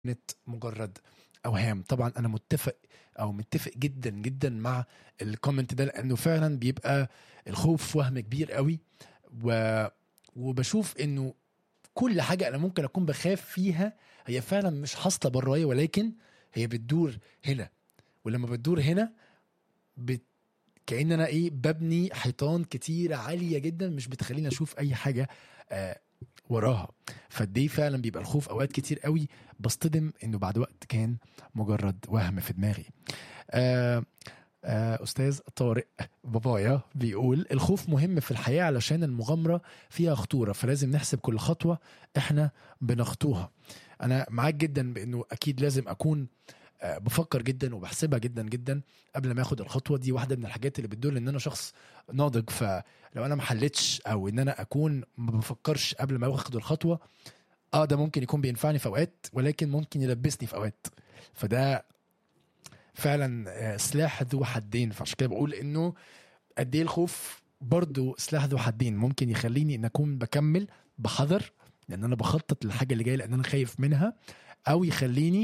كانت مجرد اوهام طبعا انا متفق او متفق جدا جدا مع الكومنت ده لانه فعلا بيبقى الخوف وهم كبير قوي و... وبشوف انه كل حاجه انا ممكن اكون بخاف فيها هي فعلا مش حاصله برايا ولكن هي بتدور هنا ولما بتدور هنا بت... كأن انا ايه ببني حيطان كتيرة عالية جدا مش بتخليني اشوف اي حاجة آه وراها فدي فعلا بيبقى الخوف اوقات كتير قوي بصطدم انه بعد وقت كان مجرد وهم في دماغي آه آه استاذ طارق بابايا بيقول الخوف مهم في الحياة علشان المغامرة فيها خطورة فلازم نحسب كل خطوة احنا بنخطوها انا معاك جدا بانه اكيد لازم اكون آه، بفكر جدا وبحسبها جدا جدا قبل ما اخد الخطوه دي واحده من الحاجات اللي بتدل ان انا شخص ناضج فلو انا ما حلتش او ان انا اكون ما بفكرش قبل ما اخد الخطوه اه ده ممكن يكون بينفعني في اوقات ولكن ممكن يلبسني في اوقات فده فعلا آه، سلاح ذو حدين فعشان كده بقول انه قد ايه الخوف برضو سلاح ذو حدين ممكن يخليني ان اكون بكمل بحذر لان انا بخطط للحاجه اللي جايه لان انا خايف منها او يخليني